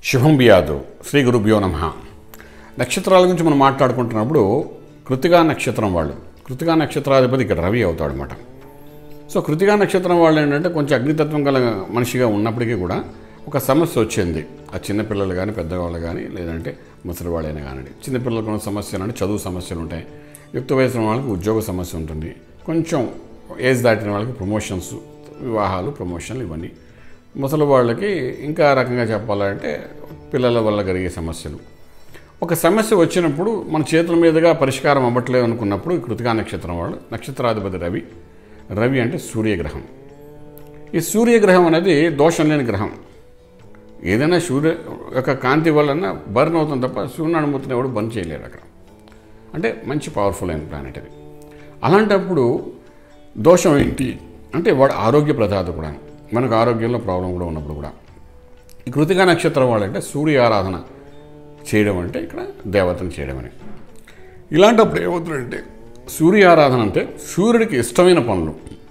శుభం బియాదు శ్రీ గురుభ్యో నమ నక్షత్రాల గురించి మనం మాట్లాడుకుంటున్నప్పుడు కృతిగా నక్షత్రం వాళ్ళు కృతిగా నక్షత్రాధిపతి ఇక్కడ రవి అవుతాడు అనమాట సో కృతిగా నక్షత్రం వాళ్ళు ఏంటంటే కొంచెం అగ్నితత్వం గల మనిషిగా ఉన్నప్పటికీ కూడా ఒక సమస్య వచ్చింది ఆ చిన్నపిల్లలు కానీ పెద్దవాళ్ళు కానీ లేదంటే ముసలి వాళ్ళైనా కానివ్వండి చిన్నపిల్లలకు ఉన్న సమస్యలు అంటే చదువు సమస్యలు ఉంటాయి యుక్త వయసున్న వాళ్ళకి ఉద్యోగ సమస్య ఉంటుంది కొంచెం ఏజ్ దాటిన వాళ్ళకి ప్రమోషన్స్ వివాహాలు ప్రమోషన్లు ఇవన్నీ ముసలి వాళ్ళకి ఇంకా రకంగా చెప్పాలంటే పిల్లల వల్ల కలిగే సమస్యలు ఒక సమస్య వచ్చినప్పుడు మన చేతుల మీదుగా పరిష్కారం అవ్వట్లేదు అనుకున్నప్పుడు ఈ కృతికా నక్షత్రం వాళ్ళు నక్షత్రాధిపతి రవి రవి అంటే సూర్యగ్రహం ఈ సూర్యగ్రహం అనేది దోషం లేని గ్రహం ఏదైనా సూర్య యొక్క కాంతి వలన బర్న్ అవుతుంది తప్ప సూర్యనారాయణమూర్తిని ఎవడు బంద్ చేయలేడు అక్కడ అంటే మంచి పవర్ఫుల్ అయిన ప్లానెట్ అది అలాంటప్పుడు దోషం ఏంటి అంటే వాడు ఆరోగ్య ప్రదాత కూడా మనకు ఆరోగ్యంలో ప్రాబ్లం కూడా ఉన్నప్పుడు కూడా ఈ కృతికా నక్షత్రం వాళ్ళంటే సూర్య ఆరాధన చేయడం అంటే ఇక్కడ దేవతను చేయడం అని ఇలాంటప్పుడు ఏమవుతుందంటే సూర్య ఆరాధన అంటే సూర్యుడికి ఇష్టమైన పనులు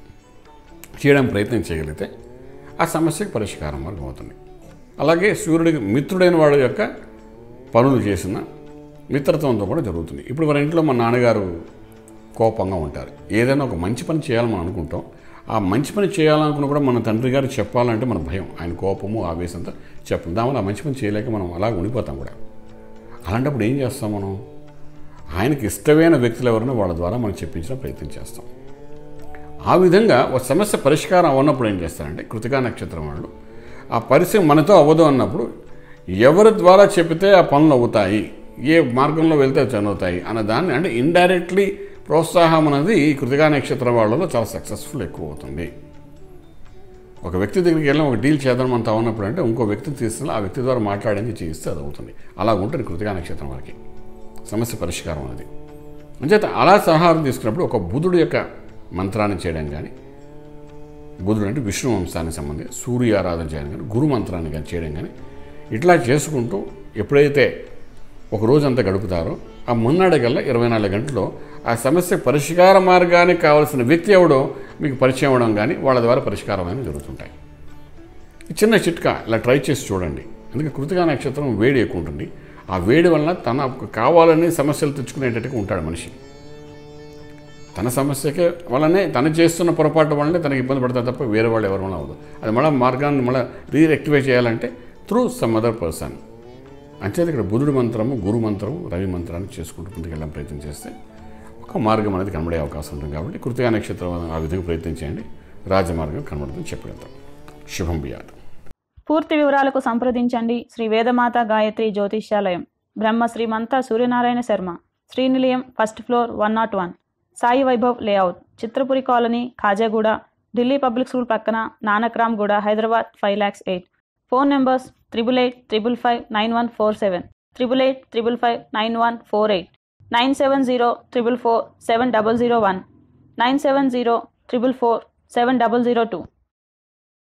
చేయడం ప్రయత్నం చేయగలిగితే ఆ సమస్యకు పరిష్కారం మార్గం అవుతుంది అలాగే సూర్యుడికి మిత్రుడైన వాడి యొక్క పనులు చేసిన మిత్రత్వంతో కూడా జరుగుతుంది ఇప్పుడు మన ఇంట్లో మా నాన్నగారు కోపంగా ఉంటారు ఏదైనా ఒక మంచి పని చేయాలని మనం అనుకుంటాం ఆ మంచి పని చేయాలనుకున్న కూడా మన తండ్రి గారు చెప్పాలంటే మన భయం ఆయన కోపము ఆవేశంతో చెప్పం దానివల్ల ఆ మంచి పని చేయలేక మనం అలా ఉండిపోతాం కూడా అలాంటప్పుడు ఏం చేస్తాం మనం ఆయనకి ఇష్టమైన వ్యక్తులు ఎవరైనా వాళ్ళ ద్వారా మనం చెప్పించిన ప్రయత్నం చేస్తాం ఆ విధంగా ఒక సమస్య పరిష్కారం అవ్వనప్పుడు ఏం చేస్తారంటే కృతికా నక్షత్రం వాళ్ళు ఆ పరిస్థితి మనతో అవ్వదు అన్నప్పుడు ఎవరి ద్వారా చెప్తే ఆ పనులు అవుతాయి ఏ మార్గంలో వెళ్తే చదువుతాయి అన్న దాన్ని అంటే ఇండైరెక్ట్లీ ప్రోత్సాహం అనేది ఈ కృతికా నక్షత్రం వాళ్ళలో చాలా సక్సెస్ఫుల్ ఎక్కువ అవుతుంది ఒక వ్యక్తి దగ్గరికి వెళ్ళి ఒక డీల్ చేద్దాం అంత అవునప్పుడు అంటే ఇంకో వ్యక్తిని తీసుకుని ఆ వ్యక్తి ద్వారా మాట్లాడింది చేయిస్తే అది అవుతుంది అలా ఉంటుంది కృతికా నక్షత్రం వారికి సమస్య పరిష్కారం అనేది అంచేత అలా సహారం తీసుకున్నప్పుడు ఒక బుధుడు యొక్క మంత్రాన్ని చేయడం కానీ బుధుడు అంటే విష్ణు వంశానికి సంబంధించి సూర్య ఆరాధన చేయడం కానీ గురు మంత్రాన్ని కానీ చేయడం కానీ ఇట్లా చేసుకుంటూ ఎప్పుడైతే ఒక రోజంతా గడుపుతారో ఆ మొన్నడగల్లా ఇరవై నాలుగు గంటల్లో ఆ సమస్య పరిష్కార మార్గానికి కావాల్సిన వ్యక్తి ఎవడో మీకు పరిచయం అవ్వడం కానీ వాళ్ళ ద్వారా పరిష్కారం అనేవి జరుగుతుంటాయి ఈ చిన్న చిట్కా ఇలా ట్రై చేసి చూడండి అందుకే కృతికా నక్షత్రం వేడి ఎక్కువ ఉంటుంది ఆ వేడి వలన తన కావాలని సమస్యలు తెచ్చుకునేటట్టుగా ఉంటాడు మనిషి తన సమస్యకే వల్లనే తను చేస్తున్న పొరపాటు వల్లనే తనకి ఇబ్బంది పడతారు తప్ప వేరే వాళ్ళు ఎవరి వల్ల అవ్వదు అది మళ్ళీ మార్గాన్ని మళ్ళీ రీరెక్టిఫై చేయాలంటే త్రూ సమ్ అదర్ పర్సన్ అంచేది ఇక్కడ బుధుడు మంత్రము గురు మంత్రము రవి మంత్రాన్ని చేసుకుంటూ ముందుకెళ్ళడం ప్రయత్నం చేస్తే ఒక మార్గం అనేది కనబడే అవకాశం ఉంటుంది కాబట్టి కృతికా నక్షత్రం ఆ విధంగా ప్రయత్నం చేయండి రాజమార్గం కనబడుతుంది చెప్పగలుగుతాం శుభం బియాదు పూర్తి వివరాలకు సంప్రదించండి Shri Vedamata Gayatri Jyotishyalayam Brahma Srimanta Suryanarayana Sharma Srinilayam first floor one naught one Sai Vaibhav layout Chitrapuri colony Khajaguda Delhi public school పక్కన Nanakramguda Hyderabad five lakhs eight phone numbers triple eight triple five nine one four seven triple eight triple five nine one four eight nine seven zero triple four seven double zero one nine seven zero triple four seven double zero two